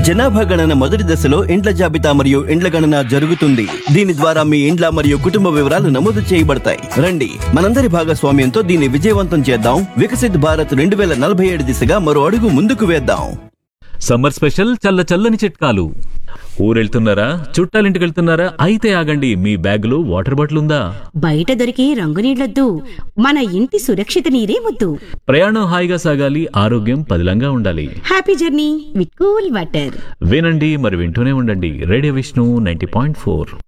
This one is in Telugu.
జనాభా గణన మొదటి దశలో ఇండ్ల జాబితా మరియు ఇండ్ల గణన జరుగుతుంది దీని ద్వారా మీ ఇండ్ల మరియు కుటుంబ వివరాలు నమోదు చేయబడతాయి రండి మనందరి భాగస్వామ్యంతో దీన్ని విజయవంతం చేద్దాం వికసిత్ భారత్ రెండు వేల నలభై ఏడు దిశగా మరో అడుగు ముందుకు వేద్దాం సమ్మర్ స్పెషల్ చల్ల చల్లని చిట్కాలు ఊరెళ్తున్నారా చుట్టాలింటికి వెళ్తున్నారా అయితే ఆగండి మీ బ్యాగులో వాటర్ బాటిల్ ఉందా బయట దొరికే రంగు నీళ్లొద్దు మన ఇంటి సురక్షిత నీరే ముద్దు ప్రయాణం హాయిగా సాగాలి ఆరోగ్యం పదిలంగా ఉండాలి happy journey with cool water వినండి మరి వింటూనే ఉండండి radio Vishnu ninety point four